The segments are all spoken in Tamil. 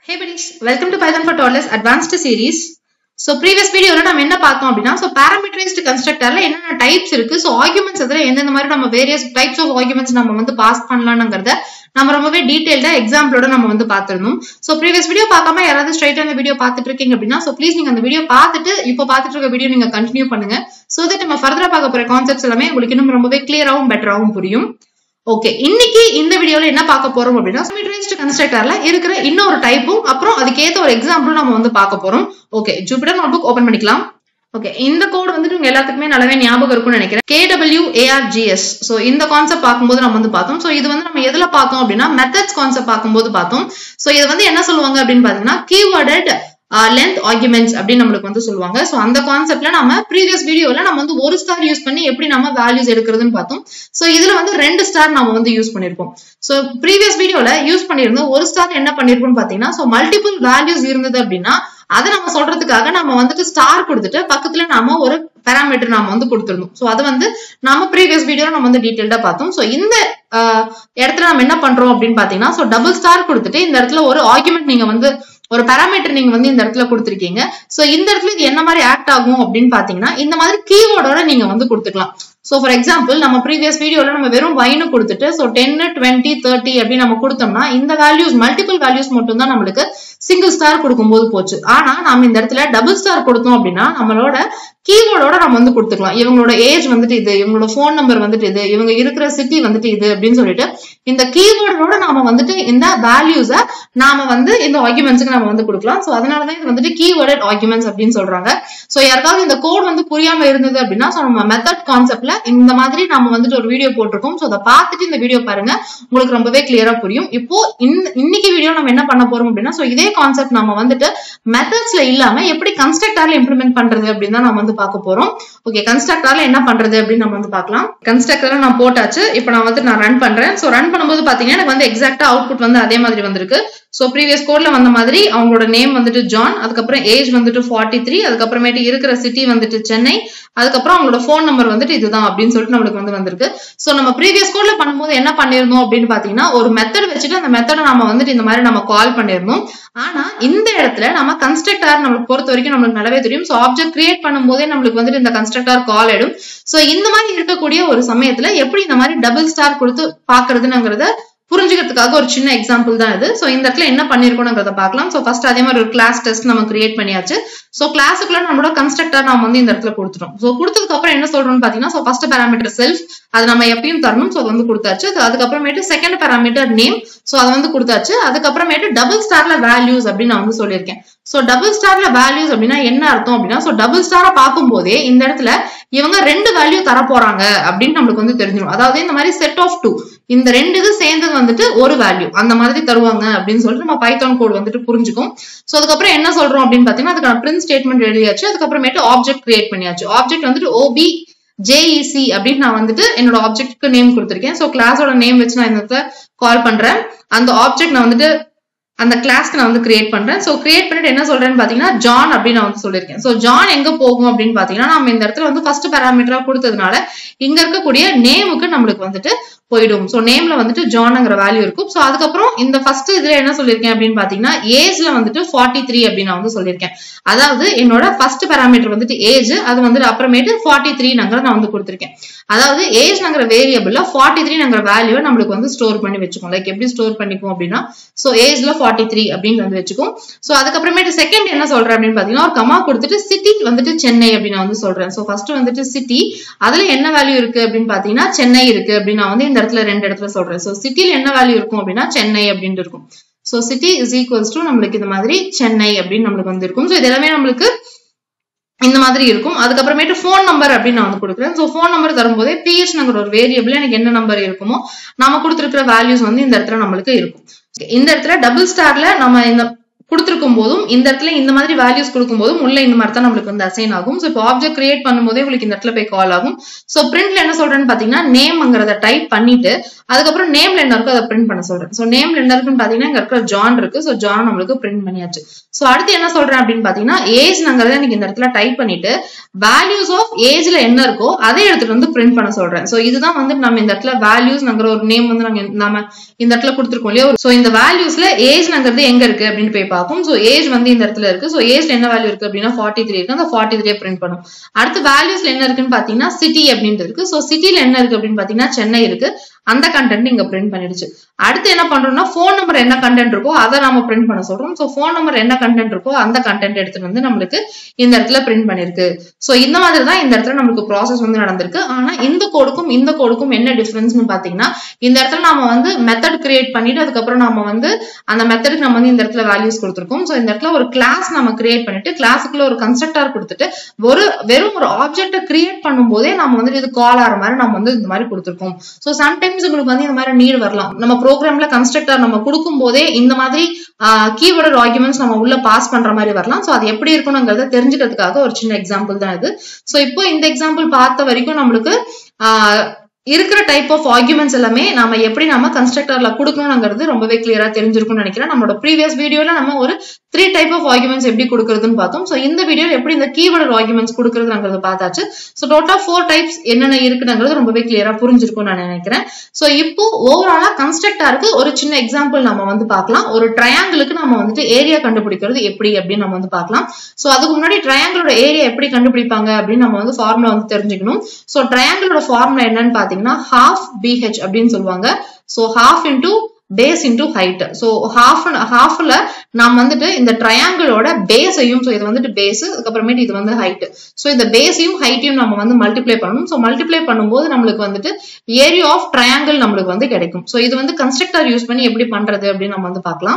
Hey buddies, welcome to Python for Toddlers Advanced Series. So previous வீடியோல நம்ம என்ன பார்த்தோம் அப்படின்னா ஸோ பேராமீட்டரைஸ்டு கன்ஸ்ட்ரக்டர்ல என்னென்ன டைப்ஸ் இருக்கு ஸோ ஆர்குமெண்ட்ஸ் அதில் எந்தெந்த மாதிரி நம்ம வேரியஸ் டைப்ஸ் ஆஃப் ஆர்குமெண்ட்ஸ் நம்ம வந்து பாஸ் பண்ணலாம்ங்கிறத நம்ம ரொம்பவே டீடைல்டா எக்ஸாம்பிளோட நம்ம வந்து பார்த்திருந்தோம் ஸோ ப்ரீவியஸ் வீடியோ பார்க்காம யாராவது ஸ்ட்ரைட்டா அந்த வீடியோ பார்த்துட்டு இருக்கீங்க அப்படின்னா ஸோ ப்ளீஸ் நீங்க அந்த வீடியோ பார்த்துட்டு இப்போ பார்த்துட்டு இருக்க வீடியோ நீங்க கண்டினியூ பண்ணுங்க ஸோ தட் நம்ம ஃபர்தரா பார்க்க போற கான்செப்ட்ஸ் எல்லாமே உங்களுக்கு இன்னும் ரொம்பவே கிளியராகவும் பெட்டராகவும் புரியும் ஓகே இன்னைக்கு இந்த வீடியோல என்ன பார்க்க போறோம் அப்படின்னா மீட்டரைஸ்டு கன்ஸ்ட்ரக்டர்ல இருக்கிற இன்னொரு டைப்பும் அப்புறம் அதுக்கேத்த ஒரு எக்ஸாம்பிளும் நம்ம வந்து பார்க்க போறோம் ஓகே ஜூபிட்டர் நோட்புக் ஓபன் பண்ணிக்கலாம் ஓகே இந்த கோட் வந்துட்டு உங்க எல்லாத்துக்குமே நல்லாவே ஞாபகம் இருக்கும்னு நினைக்கிறேன் கேடபிள்யூ ஏஆர்ஜிஎஸ் ஸோ இந்த கான்செப்ட் பார்க்கும்போது நம்ம வந்து பார்த்தோம் ஸோ இது வந்து நம்ம எதுல பார்த்தோம் அப்படின்னா மெத்தட்ஸ் கான்செப்ட் பார்க்கும்போது பார்த்தோம் ஸோ இது வந்து என்ன சொல்லுவாங்க அப்படின்னு பாத்தீங்கன்னா கீவேர்டட் லென்த் ஆர்குமெண்ட்ஸ் அப்படின்னு நம்மளுக்கு வந்து சொல்லுவாங்க ஸோ அந்த கான்செப்ட்ல நம்ம ப்ரீவியஸ் வீடியோல நம்ம வந்து ஒரு ஸ்டார் யூஸ் பண்ணி எப்படி நம்ம வேல்யூஸ் எடுக்கிறதுன்னு பார்த்தோம் ஸோ இதுல வந்து ரெண்டு ஸ்டார் நம்ம வந்து யூஸ் பண்ணிருப்போம் ஸோ ப்ரீவியஸ் வீடியோல யூஸ் பண்ணியிருந்தோம் ஒரு ஸ்டார் என்ன பண்ணிருப்போம்னு பாத்தீங்கன்னா ஸோ மல்டிபிள் வேல்யூஸ் இருந்தது அப்படின்னா அதை நம்ம சொல்றதுக்காக நம்ம வந்துட்டு ஸ்டார் கொடுத்துட்டு பக்கத்துல நாம ஒரு பேராமீட்டர் நாம வந்து கொடுத்துருந்தோம் ஸோ அது வந்து நம்ம ப்ரீவியஸ் வீடியோல நம்ம வந்து டீட்டெயில்டா பார்த்தோம் ஸோ இந்த இடத்துல நம்ம என்ன பண்றோம் அப்படின்னு பாத்தீங்கன்னா ஸோ டபுள் ஸ்டார் கொடுத்துட்டு இந்த இடத்துல ஒரு ஆர்குமெண்ட் நீங்க வந்து ஒரு பேராமீட்டர் நீங்க வந்து இந்த இடத்துல கொடுத்துருக்கீங்க சோ இந்த இடத்துல இது என்ன மாதிரி ஆக்ட் ஆகும் அப்படின்னு பாத்தீங்கன்னா இந்த மாதிரி கீவேர்டோட நீங்க வந்து கொடுத்துக்கலாம் ஸோ ஃபார் எக்ஸாம்பிள் நம்ம ப்ரீவியஸ் வீடியோல நம்ம வெறும் வைனு கொடுத்துட்டு ஸோ டென்னு டுவெண்ட்டி தேர்ட்டி அப்படின்னு நம்ம கொடுத்தோம்னா இந்த வேல்யூஸ் மல்டிபிள் வேல்யூஸ் மட்டும் தான் நம்மளுக்கு சிங்கிள் ஸ்டார் கொடுக்கும்போது போச்சு ஆனா நம்ம இந்த இடத்துல டபுள் ஸ்டார் கொடுத்தோம் அப்படின்னா நம்மளோட கீவேர்டோட நம்ம வந்து கொடுத்துக்கலாம் இவங்களோட ஏஜ் வந்துட்டு இது இவங்களோட ஃபோன் நம்பர் வந்துட்டு இது இவங்க இருக்கிற சிட்டி வந்துட்டு இது அப்படின்னு சொல்லிட்டு இந்த கீவேர்டோட நாம வந்துட்டு இந்த வேல்யூஸ நாம வந்து இந்த ஆர்குமெண்ட்ஸ்க்கு நம்ம வந்து கொடுக்கலாம் ஸோ அதனாலதான் இது வந்துட்டு கீவேர்டட் ஆர்குமெண்ட்ஸ் அப்படின்னு சொல்றாங்க ஸோ யாருக்காவது இந்த கோட் வந்து புரியாம இருந்தது அப்படின்னா ஸோ நம்ம மெத்தட் கான்செப்ட்ல இந்த மாதிரி நம்ம வந்துட்டு ஒரு வீடியோ போட்டிருக்கோம் ஸோ அதை பார்த்துட்டு இந்த வீடியோ பாருங்க உங்களுக்கு ரொம்பவே கிளியரா புரியும் இப்போ இன்னைக்கு வீடியோ நம்ம என்ன பண்ண போறோம் அப்படின்னா ஸோ இதே கான்செப்ட் நம்ம வந்துட்டு மெத்தட்ஸ்ல இல்லாம எப்படி கன்ஸ்ட்ரக்டர்ல இம்ப்ளிமெண்ட் பண்றது அப்படின்னு தான் நம்ம வந்து பார்க்க போறோம் ஓகே கன்ஸ்ட்ரக்டர்ல என்ன பண்றது அப்படின்னு நம்ம வந்து பார்க்கலாம் கன்ஸ்ட்ரக்டர்ல நான் போட்டாச்சு இப்போ நான் வந்து நான் ரன் பண்றேன் ஸோ ரன் பண்ணும்போது பாத்தீங்கன்னா எனக்கு வந்து எக்ஸாக்டா அவுட்புட் வந்து அதே மாதிரி வந்திருக்கு ஸோ ப்ரீவியஸ் கோட்ல வந்த மாதிரி அவங்களோட நேம் வந்துட்டு ஜான் அதுக்கப்புறம் ஏஜ் வந்துட்டு ஃபார்ட்டி த்ரீ அதுக்கப்புறமேட்டு இருக்கிற சிட்டி வந்துட்டு சென்னை அதுக்கப்புறம் அவங்களோட ஃபோன் நம்பர் வந்துட்டு இதுதான் அப்படின்னு சொல்லிட்டு நம்மளுக்கு வந்து வந்திருக்கு ஸோ நம்ம ப்ரீவியஸ் கோட்ல பண்ணும்போது என்ன பண்ணிருந்தோம் அப்படின்னு பாத்தீங்கன்னா ஒரு மெத்தட் வச்சுட்டு அந்த மெத்தடை நம்ம வந்துட்டு இந்த மாதிரி நம்ம கால் பண்ணிருந்தோம் ஆனா இந்த இடத்துல நம்ம கன்ஸ்ட்ரக்டர் நம்மளுக்கு பொறுத்த வரைக்கும் நம்மளுக்கு நல்லாவே தெரியும் ஸோ ஆப்ஜெக்ட் கிரியேட் பண்ணும்போதே நம்மளுக்கு வந்துட்டு இந்த கன்ஸ்ட்ரக்டர் கால் ஆயிடும் ஸோ இந்த மாதிரி இருக்கக்கூடிய ஒரு சமயத்துல எப்படி இந்த மாதிரி டபுள் ஸ்டார் கொடுத்து பாக்குறதுங்கிறத புரிஞ்சுக்கிறதுக்காக ஒரு சின்ன எக்ஸாம்பிள் தான் இது ஸோ இந்த இடத்துல என்ன பண்ணிருக்கோங்கிறத பார்க்கலாம் ஸோ ஃபர்ஸ்ட் அதே மாதிரி ஒரு கிளாஸ் டெஸ்ட் நம்ம கிரியேட் பண்ணியாச்சு ஸோ கிளாஸுக்குள்ள நம்மளோட கன்ஸ்ட்ரக்டர் நம்ம வந்து இந்த இடத்துல கொடுத்துட்டோம் ஸோ கொடுத்ததுக்கு அப்புறம் என்ன சொல்றோம்னு பாத்தீங்கன்னா ஸோ ஃபர்ஸ்ட் பேராமீட்டர் செல்ஃப் அது நம்ம எப்பயும் தரணும் ஸோ அது வந்து கொடுத்தாச்சு அதுக்கப்புறமேட்டு செகண்ட் பேராமீட்டர் நேம் ஸோ அதை வந்து கொடுத்தாச்சு அதுக்கப்புறமேட்டு டபுள் ஸ்டார்ல வேல்யூஸ் அப்படின்னு நான் வந்து சொல்லியிருக்கேன் ஸோ டபுள் ஸ்டார்ல வேல்யூஸ் அப்படின்னா என்ன அர்த்தம் அப்படின்னா ஸோ டபுள் ஸ்டாரை பார்க்கும் போதே இந்த இடத்துல இவங்க ரெண்டு வேல்யூ தர போறாங்க அப்படின்னு நம்மளுக்கு வந்து தெரிஞ்சிடும் அதாவது இந்த மாதிரி செட் ஆஃப் டூ இந்த ரெண்டு இது சேர்ந்தது வந்துட்டு ஒரு வேல்யூ அந்த மாதிரி தருவாங்க அப்படின்னு சொல்லிட்டு நம்ம பைத்தான் கோட் வந்துட்டு புரிஞ்சுக்கும் ஸோ அதுக்கப்புறம் என்ன சொல்றோம் அப்படின்னு பாத்தீங்கன்னா அதுக்கான பிரிண்ட் ஸ்டேட்மெண்ட் எழுதியாச்சு அதுக்கப்புறமேட்டு ஆப்ஜெக்ட் கிரியேட் பண்ணியாச்சு ஆப்ஜெக்ட் வந்துட்டு ஓபி ஜேஇசி அப்படின்னு நான் வந்துட்டு என்னோட ஆப்ஜெக்ட்க்கு நேம் கொடுத்துருக்கேன் ஸோ கிளாஸோட நேம் வச்சு நான் இந்த கால் பண்றேன் அந்த ஆப்ஜெக்ட் நான் வந்துட்டு அந்த கிளாஸ்க்கு நான் வந்து கிரியேட் பண்றேன் ஸோ கிரியேட் பண்ணிட்டு என்ன சொல்றேன்னு பாத்தீங்கன்னா ஜான் அப்படின்னு நான் வந்து சொல்லியிருக்கேன் ஸோ ஜான் எங்க போகும் அப்படின்னு பாத்தீங்கன்னா நம்ம இந்த இடத்துல வந்து ஃபர்ஸ்ட் பேராமீட்டரா கொடுத்ததுனால இங்க இருக்கக்கூடிய நேமுக்கு நம்மளுக்கு வந்துட்டு போயிடும் ஸோ நேம்ல வந்துட்டு ஜான்ங்கிற வேல்யூ இருக்கும் ஸோ அதுக்கப்புறம் இந்த ஃபர்ஸ்ட் இதுல என்ன சொல்லியிருக்கேன் அப்படின்னு பாத்தீங்கன்னா ஏஜ்ல வந்துட்டு ஃபார்ட்டி த்ரீ அப்படின்னு நான் வந்து சொல்லியிருக்கேன் அதாவது என்னோட ஃபர்ஸ்ட் பேராமீட்டர் வந்துட்டு ஏஜ் அது வந்துட்டு அப்புறமேட்டு ஃபார்ட்டி த்ரீ நங்கிற நான் வந்து கொடுத்துருக்கேன் அதாவது ஏஜ் நங்கிற வேரியபிள்ல ஃபார்ட்டி த்ரீ நங்கிற வேல்யூவை நம்மளுக்கு வந்து ஸ்டோர் பண்ணி வச்சுக்கோம் லைக் எப்படி ஸ்டோர் பண்ணிக்கும் அப்படின்னா ஸோ ஏஜ்ல ஃபார்ட்டி த்ரீ அப்படின்னு வந்து வச்சுக்கும் ஸோ அதுக்கப்புறமேட்டு செகண்ட் என்ன சொல்றேன் அப்படின்னு பாத்தீங்கன்னா ஒரு கமா கொடுத்துட்டு சிட்டி வந்துட்டு சென்னை அப்படின்னு நான் வந்து சொல்றேன் ஸோ ஃபர்ஸ்ட் வந்துட்டு சிட்டி அதுல என்ன வேல்யூ இருக்கு அப்படின்னு பாத்தீங்கன்னா சென்னை இருக்கு அப்படின்னு நான் வந்து இந்த இடத்துல ரெண்டு இடத்துல சொல்றேன் ஸோ சிட்டில என்ன வேல்யூ இருக்கும் அப்படின்னா சென்னை அப்படின்னு இருக்கும் so city is equals to நம்மளுக்கு இந்த மாதிரி சென்னை அப்படின்னு நம்மளுக்கு வந்து இருக்கும் ஸோ இது எல்லாமே நம்மளுக்கு இந்த மாதிரி இருக்கும் அதுக்கப்புறமேட்டு ஃபோன் நம்பர் அப்படின்னு நான் வந்து கொடுக்குறேன் ஸோ ஃபோன் நம்பர் தரும்போதே பிஹெச்ங்கிற ஒரு வேரியபிள் எனக்கு என்ன நம்பர் இருக்குமோ நம்ம கொடுத்துருக்கிற வேல்யூஸ் வந்து இந்த இடத்துல நம்மளுக்கு இருக்கும் இந்த இடத்துல டபுள் ஸ்டார்ல நம்ம இந்த கொடுத்துருக்கும் போதும் இந்த இடத்துல இந்த மாதிரி வேல்யூஸ் கொடுக்கும் போதும் உள்ள இந்த மாதிரி தான் நம்மளுக்கு வந்து அசைன் ஆகும் ஸோ இப்போ ஆப்ஜெக்ட் கிரியேட் பண்ணும்போதே உங்களுக்கு இந்த இடத்துல போய் கால் ஆகும் ஸோ பிரிண்ட்ல என்ன சொல்றேன்னு பாத்தீங்கன்னா நேம்ங்கிறத டைப் பண்ணிட்டு அதுக்கப்புறம் நேம்ல என்ன இருக்கோ அதை பிரிண்ட் பண்ண சொல்றேன் ஸோ நேம்ல என்ன இருக்குன்னு பாத்தீங்கன்னா இங்க இருக்கிற ஜான் இருக்கு ஸோ ஜான் நம்மளுக்கு பிரிண்ட் பண்ணியாச்சு ஸோ அடுத்து என்ன சொல்றேன் அப்படின்னு பாத்தீங்கன்னா ஏஜ்ங்கிறத எனக்கு இந்த இடத்துல டைப் பண்ணிட்டு வேல்யூஸ் ஆஃப் ஏஜ்ல என்ன இருக்கோ அதை எடுத்துட்டு வந்து பிரிண்ட் பண்ண சொல்றேன் ஸோ இதுதான் வந்து நம்ம இந்த இடத்துல வேல்யூஸ்ங்கிற ஒரு நேம் வந்து நாங்க நம்ம இந்த இடத்துல கொடுத்துருக்கோம் இல்லையா ஸோ இந்த வேல்யூஸ்ல ஏஜ்ங்கிறது எங்க இருக்கு அப்படின்னு போய் பார்க்கும் ஸோ ஏஜ் வந்து இந்த இடத்துல இருக்கு ஸோ ஏஜ்ல என்ன வேல்யூ இருக்கு அப்படின்னா ஃபார்ட்டி த்ரீ இருக்கு அந்த ஃபார்ட்டி த்ரீ பிரிண்ட் பண்ணும் அடுத்து வேல்யூஸ்ல என்ன இருக்குன்னு பாத்தீங்கன்னா சிட்டி அப்படின்ட்டு இருக்கு ஸோ சிட்டில என்ன இருக்கு அப்படின்னு பாத்தீங்கன்னா சென்னை இருக்கு அந்த கண்டென்ட் இங்க பிரிண்ட் பண்ணிடுச்சு அடுத்து என்ன பண்றோம்னா ஃபோன் நம்பர் என்ன கண்டென்ட் இருக்கோ அதை நம்ம பிரிண்ட் பண்ண சொல்றோம் ஸோ ஃபோன் நம்பர் என்ன கண்டென்ட் இருக்கோ அந்த கண்டென்ட் எடுத்துட்டு வந்து நம்மளுக்கு இந்த இடத்துல பிரிண்ட் பண்ணிருக்கு ஸோ இந்த மாதிரி தான் இந்த இடத்துல நம்மளுக்கு ப்ராசஸ் வந்து நடந்திருக்கு ஆனா இந்த கோடுக்கும் இந்த கோடுக்கும் என்ன டிஃபரன்ஸ்னு பாத்தீங்கன்னா இந்த இடத்துல நாம வந்து மெத்தட் கிரியேட் பண்ணிட்டு அதுக்கப்புறம் நம்ம வந்து அந்த மெத்தடுக்கு நம்ம வந்து இந்த இடத்துல வேல்யூஸ் கொடுத்துருக்கோம் ஸோ இந்த இடத்துல ஒரு கிளாஸ் நம்ம கிரியேட் பண்ணிட்டு கிளாஸுக்குள்ள ஒரு கன்ஸ்ட்ரக்டர் கொடுத்துட்டு ஒரு வெறும் ஒரு ஆப்ஜெக்ட்டை கிரியேட் பண்ணும்போதே நம்ம வந்து இது கால் ஆகிற மாதிரி நம்ம வந்து இந்த மாதிரி கொடுத்துருக்கோம் ஸோ சம்டைம்ஸ் உங்களுக்கு வந்து இந்த மாதிரி நீட் வரலாம் நம்ம ப்ரோக்ராம்ல கன்ஸ்ட்ரக்டர் நம்ம கொடுக்கும் போதே இந்த மாதிரி கீவேர்டு ஆர்குமெண்ட்ஸ் நம்ம உள்ள பாஸ் பண்ற மாதிரி வரலாம் ஸோ அது எப்படி இருக்கணுங்கிறத தெரிஞ்சுக்கிறதுக்காக ஒரு சின்ன எக்ஸாம்பிள் தான் இது ஸோ இப்போ இந்த எக்ஸாம்பிள் பார்த்த வரைக்கும் நம்மளுக்கு ஆஹ் இருக்கிற டைப் ஆஃப் ஆர்குமெண்ட்ஸ் எல்லாமே நாம எப்படி நம்ம கன்ஸ்ட்ரக்டர்ல கொடுக்கணுங்கிறது ரொம்பவே கிளியரா தெரிஞ்சிருக்கும்னு நினைக்கிறேன் நம்மளோட ப்ரீவியஸ் வீடியோல நம்ம ஒரு த்ரீ டைப் ஆஃப் ஆர்குமெண்ட்ஸ் எப்படி கொடுக்கறதுன்னு பார்த்தோம் ஸோ இந்த வீடியோ எப்படி இந்த கீவேர்டு ஆர்குமெண்ட்ஸ் கொடுக்கறதுங்கிறது பார்த்தாச்சு ஸோ டோட்டா ஃபோர் டைப்ஸ் என்னென்ன இருக்குங்கிறது ரொம்பவே கிளியரா புரிஞ்சிருக்கும்னு நான் நினைக்கிறேன் ஸோ இப்போ ஓவராலா கன்ஸ்ட்ரக்டாருக்கு ஒரு சின்ன எக்ஸாம்பிள் நம்ம வந்து பார்க்கலாம் ஒரு ட்ரையாங்கிளுக்கு நம்ம வந்துட்டு ஏரியா கண்டுபிடிக்கிறது எப்படி அப்படின்னு நம்ம வந்து பார்க்கலாம் ஸோ அதுக்கு முன்னாடி ட்ரையாங்கிளோட ஏரியா எப்படி கண்டுபிடிப்பாங்க அப்படின்னு நம்ம வந்து ஃபார்முலா வந்து தெரிஞ்சுக்கணும் ஸோ ட்ரையாங்கிளோட ஃபார்முலா என்னன்னு பாத்தீங்கன்னா ஹாஃப் பிஹெச் அப்படின்னு சொல்லுவாங்க so half into base into height so half ஹாஃப்ல நாம் வந்துட்டு இந்த ட்ரையாங்கிளோட பேஸையும் ஸோ இது வந்துட்டு பேஸ் அதுக்கப்புறமேட்டு இது வந்து ஹைட் ஸோ இந்த பேஸையும் ஹைட்டையும் நம்ம வந்து மல்டிப்ளை பண்ணணும் ஸோ மல்டிப்ளை பண்ணும்போது நம்மளுக்கு வந்துட்டு ஏரியா ஆஃப் ட்ரையாங்கிள் நம்மளுக்கு வந்து கிடைக்கும் ஸோ இது வந்து கன்ஸ்ட்ரக்டர் யூஸ் பண்ணி எப்படி பண்றது அப்படின்னு நம்ம வந்து பார்க்கலாம்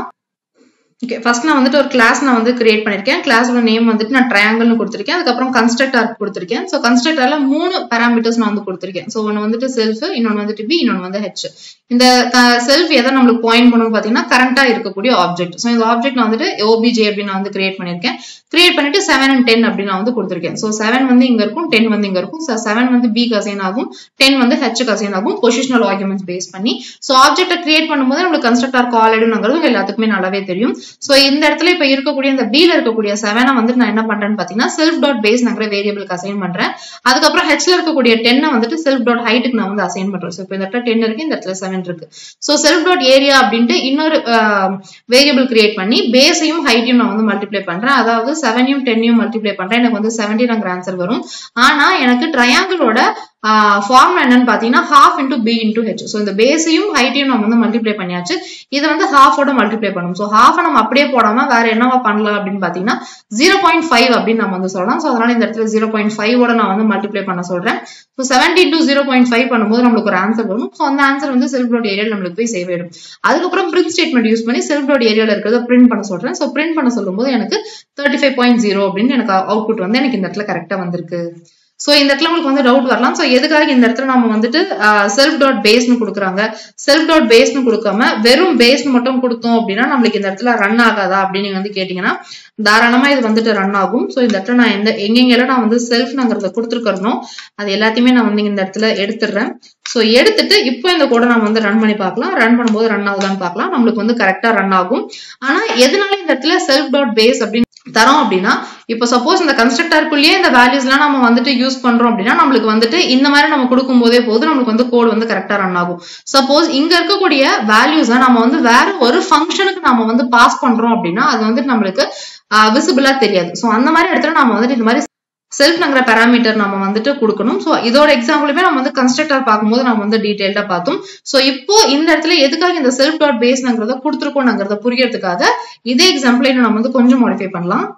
ஓகே ஃபர்ஸ்ட் நான் வந்துட்டு ஒரு கிளாஸ் நான் வந்து கிரியேட் பண்ணிருக்கேன் கிளாஸோட நேம் வந்துட்டு நான் ட்ரையாங்கிள்னு கொடுத்துருக்கேன் அதுக்கப்புறம் கன்ஸ்ட்ரக்டர் கொடுத்துருக்கேன் ஸோ கன்ஸ்ட்ரக்டர்ல மூணு பேராமீட்டர்ஸ் நான் வந்து கொடுத்துருக்கேன் ஸோ ஒன்று வந்துட்டு செல்ஃப் இன்னொன்று வந்துட்டு பி இன்னொன்று வந்து ஹெச் இந்த செல்ஃப் எதை நம்மளுக்கு பாயிண்ட் பண்ணணும் பார்த்தீங்கன்னா கரண்டா இருக்கக்கூடிய ஆப்ஜெக்ட் ஸோ இந்த ஆப்ஜெக்ட் நான் வந்துட்டு ஓபிஜே அப்படின்னு நான் வந்து கிரியேட் பண்ணிருக்கேன் கிரியேட் பண்ணிட்டு செவன் அண்ட் டென் அப்படின்னு நான் வந்து கொடுத்துருக்கேன் ஸோ செவன் வந்து இங்க இருக்கும் டென் வந்து இங்க இருக்கும் ஸோ செவன் வந்து பிக்கு அசைன் ஆகும் டென் வந்து ஹெச்சுக்கு அசைன் ஆகும் பொசிஷனல் ஆர்குமெண்ட்ஸ் பேஸ் பண்ணி ஸோ ஆப்ஜெக்ட்டை கிரியேட் பண்ணும்போது நம்மளுக்கு கன்ஸ்ட்ரக்டர் கால் ஆயிடுங்கிறது உங்க எல்லாத்துக்குமே நல்லாவே தெரியும் ஸோ இந்த இடத்துல இப்ப இருக்கக்கூடிய இந்த பில இருக்கக்கூடிய செவனை வந்துட்டு நான் என்ன பண்றேன்னு பாத்தீங்கன்னா செல்ஃப் டாட் பேஸ் நாங்கிற வேரியபிளுக்கு அசைன் பண்றேன் அதுக்கப்புறம் ஹெச்ல இருக்கக்கூடிய டென்னை வந்துட்டு செல்ஃப் டாட் ஹைட்டுக்கு நான் வந்து அசைன் பண்றேன் ஸோ இப்போ இந்த இடத்துல டென் இருக்கு இந்த இடத்துல செவன் இருக்கு ஸோ செல்ஃப் டாட் ஏரியா அப்படின்ட்டு இன்னொரு வேரியபிள் கிரியேட் பண்ணி பேஸையும் ஹைட்டையும் நான் வந்து மல்டிப்ளை பண்றேன் அதாவது செவனையும் டென்னையும் மல்டிப்ளை பண்றேன் எனக்கு வந்து செவன்டீன் ஆன்சர் வரும் ஆனா எனக்கு ட்ரையாங்கிளோட ஃபார்முலா என்னன்னு பாத்தீங்கன்னா half into B into H so இந்த பேஸையும் ஹைட்டையும் நம்ம வந்து மல்டிப்ளை பண்ணியாச்சு இதை வந்து ஹாஃபோட மல்டிப்ளை பண்ணணும் ஸோ ஹாஃபை நம்ம அப்படியே போடாம வேற என்னவா பண்ணலாம் அப்படின்னு பாத்தீங்கன்னா ஜீரோ பாயிண்ட் ஃபைவ் அப்படின்னு நம்ம வந்து சொல்லலாம் ஸோ அதனால இந்த இடத்துல ஜீரோ பாயிண்ட் ஃபைவோட நான் வந்து மல்டிப்ளை பண்ண சொல்றேன் so seventy two zero point five பண்ணும்போது நம்மளுக்கு ஒரு ஆன்சர் வரும் ஸோ அந்த ஆன்சர் வந்து செல்ஃப் டாட் ஏரியாவில் நம்மளுக்கு போய் சேவ் ஆயிடும் அதுக்கப்புறம் பிரிண்ட் ஸ்டேட்மெண்ட் யூஸ் பண்ணி செல்ஃப் டாட் ஏரியாவில் இருக்கிறத பிரிண்ட் பண்ண சொல்றேன் ஸோ பிரிண்ட் பண்ண சொல்லும்போது எனக்கு தேர்ட்டி ஃபைவ் பாயிண்ட் ஜீரோ அப்படின்னு எனக்கு அவுட்புட் வந்து எனக்கு இந்த இடத்துல கரெக்டா வந்திருக்கு ஸோ இந்த இடத்துல உங்களுக்கு வந்து டவுட் வரலாம் ஸோ எதுக்காக இந்த இடத்துல நம்ம வந்துட்டு செல்ஃப் டாட் பேஸ்னு கொடுக்குறாங்க செல்ஃப் டாட் பேஸ்னு கொடுக்காம வெறும் பேஸ்னு மட்டும் கொடுத்தோம் அப்படின்னா நம்மளுக்கு இந்த இடத்துல ரன் ஆகாதா அப்படின்னு நீங்க வந்து கேட்டீங்கன்னா தாராளமா இது வந்துட்டு ரன் ஆகும் ஸோ இந்த இடத்துல நான் எந்த எங்கெங்கெல்லாம் நான் வந்து செல்ஃப்ங்கிறத கொடுத்துருக்கறனோ அது எல்லாத்தையுமே நான் வந்து இந்த இடத்துல எடுத்துடுறேன் ஸோ எடுத்துட்டு இப்போ இந்த கோடை நம்ம வந்து ரன் பண்ணி பார்க்கலாம் ரன் பண்ணும்போது ரன் ஆகுதான்னு பார்க்கலாம் நம்மளுக்கு வந்து கரெக்டா ரன் ஆகும் ஆனா எதனால இந்த இடத்துல செல்ஃப் டாட் பேஸ் அப்படின்னு தரோம் அப்படின்னா இப்போ சப்போஸ் இந்த கன்ஸ்ட்ரக்டருக்குள்ளேயே இந்த வேல்யூஸ் எல்லாம் நம்ம வந்துட்டு யூஸ் பண்றோம் அப்படின்னா நம்மளுக்கு வந்துட்டு இந்த மாதிரி நம்ம கொடுக்கும் போதே போது நம்மளுக்கு வந்து கோடு வந்து கரெக்டா ரன் ஆகும் சப்போஸ் இங்க இருக்கக்கூடிய வேல்யூஸை நம்ம வந்து வேற ஒரு ஃபங்க்ஷனுக்கு நம்ம வந்து பாஸ் பண்றோம் அப்படின்னா அது வந்துட்டு நம்மளுக்கு விசிபிளா தெரியாது ஸோ அந்த மாதிரி இடத்துல நம்ம வந்துட்டு இந்த மாதிரி செல்ஃப்ங்கிற பேராமீட்டர் நம்ம வந்துட்டு கொடுக்கணும் ஸோ இதோட எக்ஸாம்பிளுமே நம்ம வந்து கன்ஸ்ட்ரக்டர் பார்க்கும்போது நம்ம வந்து டீடைல்டா பார்த்தோம் ஸோ இப்போ இந்த இடத்துல எதுக்காக இந்த செல்ஃப் டாட் பேஸ்ங்கிறத கொடுத்துருக்கோங்கிறத புரியறதுக்காக இதே எக்ஸாம்பிளை நம்ம வந்து கொஞ்சம் மாடிஃபை பண்ணலாம்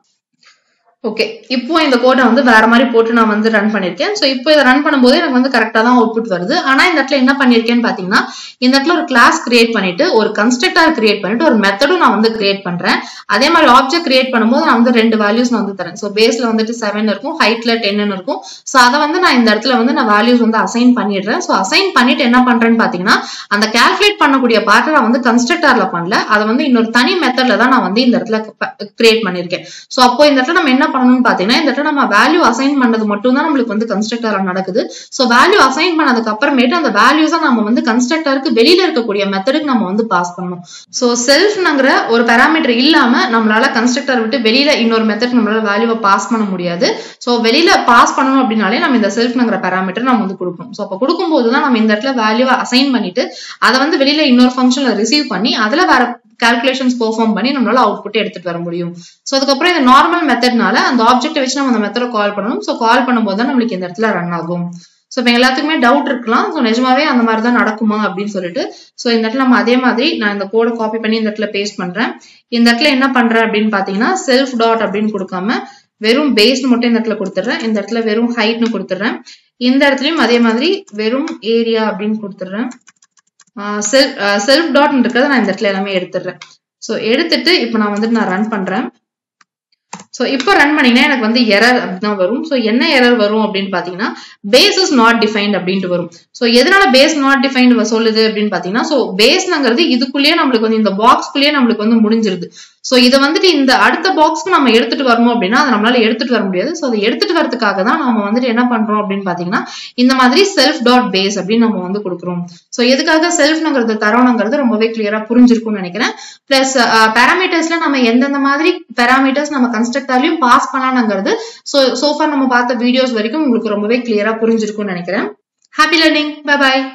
ஓகே இப்போ இந்த கோடை வந்து வேற மாதிரி போட்டு நான் வந்து ரன் பண்ணிருக்கேன் ஸோ இப்போ இதை ரன் பண்ணும்போது எனக்கு வந்து கரெக்டாக தான் அவுட்புட் வருது ஆனா இந்த இடத்துல என்ன பண்ணிருக்கேன்னு பாத்தீங்கன்னா இந்த இடத்துல ஒரு கிளாஸ் கிரியேட் பண்ணிட்டு ஒரு கன்ஸ்ட்ரக்டர் கிரியேட் பண்ணிட்டு ஒரு மெத்தடும் நான் வந்து கிரியேட் பண்றேன் அதே மாதிரி ஆப்ஜெக்ட் கிரியேட் பண்ணும்போது நான் வந்து ரெண்டு வேல்யூஸ் நான் வந்து தரேன் ஸோ பேஸ்ல வந்துட்டு செவன் இருக்கும் ஹைட்ல டென்னு இருக்கும் ஸோ அதை வந்து நான் இந்த இடத்துல வந்து நான் வேல்யூஸ் வந்து அசைன் பண்ணிடுறேன் ஸோ அசைன் பண்ணிட்டு என்ன பண்றேன்னு பாத்தீங்கன்னா அந்த கால்குலேட் பண்ணக்கூடிய பார்ட்டை நான் வந்து கன்ஸ்ட்ரக்டர்ல பண்ணல அதை வந்து இன்னொரு தனி மெத்தட்ல தான் நான் வந்து இந்த இடத்துல கிரியேட் பண்ணிருக்கேன் ஸோ அப்போ இந்த இடத்துல நம்ம என்ன பண்ணணும்னு பாத்தீங்கன்னா இந்த இடத்துல நம்ம வேல்யூ அசைன் பண்ணது மட்டும் தான் நம்மளுக்கு வந்து கன்ஸ்ட்ரக்டர்ல நடக்குது ஸோ வேல்யூ அசைன் பண்ணதுக்கு அப்புறமேட்டு அந்த வேல்யூஸை நம்ம வந்து கன்ஸ்ட்ரக்டருக்கு வெளியில இருக்கக்கூடிய மெத்தடுக்கு நம்ம வந்து பாஸ் பண்ணணும் ஸோ செல்ஃப்ங்கிற ஒரு பேராமீட்டர் இல்லாம நம்மளால கன்ஸ்ட்ரக்டர் விட்டு வெளியில இன்னொரு மெத்தட் நம்மளால வேல்யூவை பாஸ் பண்ண முடியாது ஸோ வெளியில பாஸ் பண்ணணும் அப்படின்னாலே நம்ம இந்த செல்ஃப்ங்கிற பேராமீட்டர் நம்ம வந்து கொடுக்கணும் ஸோ அப்போ கொடுக்கும்போது தான் நம்ம இந்த இடத்துல வேல்யூவை அசைன் பண்ணிட்டு அதை வந்து வெளியில இன்னொரு ஃபங்க்ஷன்ல ரிசீவ் பண்ணி அதுல வேற கால்குலேஷன்ஸ் பெர்ஃபார்ம் பண்ணி நம்மளால அவுட்புட் எடுத்துட்டு வர முடியும் ஸோ அதுக்கப்புறம் இந்த நார்மல் மெத்தட்னால அந்த ஆப்ஜெக்ட்டை வச்சு நம்ம அந்த மெத்தடை கால் பண்ணணும் ஸோ கால் பண்ணும்போது தான் நம்மளுக்கு இந்த இடத்துல ரன் ஆகும் ஸோ இப்போ எல்லாத்துக்குமே டவுட் இருக்கலாம் ஸோ நிஜமாவே அந்த மாதிரி தான் நடக்குமா அப்படின்னு சொல்லிட்டு ஸோ இந்த இடத்துல நம்ம அதே மாதிரி நான் இந்த கோடை காப்பி பண்ணி இந்த இடத்துல பேஸ்ட் பண்றேன் இந்த இடத்துல என்ன பண்றேன் அப்படின்னு பாத்தீங்கன்னா செல்ஃப் டாட் அப்படின்னு கொடுக்காம வெறும் பேஸ்ட் மட்டும் இந்த இடத்துல கொடுத்துட்றேன் இந்த இடத்துல வெறும் ஹைட்னு கொடுத்துட்றேன் இந்த இடத்துலயும் அதே மாதிரி வெறும் ஏரியா அப்படின்னு கொடுத்துட்றேன் செல்ஃப் செல்ஃப் டாட் இருக்கிறத நான் இந்த இடத்துல எல்லாமே எடுத்துடுறேன் ஸோ எடுத்துட்டு இப்போ நான் வந்துட்டு நான் ரன் பண்றேன் ஸோ இப்போ ரன் பண்ணீங்கன்னா எனக்கு வந்து எரர் அப்படிதான் வரும் ஸோ என்ன எரர் வரும் அப்படின்னு பார்த்தீங்கன்னா பேஸ் இஸ் நாட் டிஃபைன்ட் அப்படின்ட்டு வரும் ஸோ எதனால பேஸ் நாட் டிஃபைன்ட் சொல்லுது அப்படின்னு பார்த்தீங்கன்னா ஸோ பேஸ்ங்கிறது இதுக்குள்ளேயே நம்மளுக்கு வந்து இந்த பாக்ஸ்க்குள்ளேயே நம்மளுக்கு வந்து முடிஞ்சிருது ஸோ இதை வந்துட்டு இந்த அடுத்த பாக்ஸ்க்கு நம்ம எடுத்துட்டு வரணும் அப்படின்னா அதை நம்மளால எடுத்துட்டு வர முடியாது ஸோ அதை எடுத்துட்டு வரதுக்காக தான் நம்ம வந்துட்டு என்ன பண்றோம் அப்படின்னு பார்த்தீங்கன்னா இந்த மாதிரி செல்ஃப் டாட் பேஸ் அப்படின்னு நம்ம வந்து கொடுக்குறோம் ஸோ எதுக்காக செல்ஃப்னுங்கிறது தரணுங்கிறது ரொம்பவே கிளியரா புரிஞ்சிருக்கும்னு நினைக்கிறேன் பிளஸ் பேராமீட்டர்ஸ்ல நம்ம எந்தெந்த மாதிரி பேராமீட்டர்ஸ் நம்ம கன்ஸ்ட்ரக்டர்லயும் பாஸ் பண்ணலாம்ங்கிறது ஸோ சோஃபா நம்ம பார்த்த வீடியோஸ் வரைக்கும் உங்களுக்கு ரொம்பவே கிளியரா புரிஞ்சிருக்கும்னு நினைக்கிறேன் ஹாப்பி லேர்னிங் பை பாய்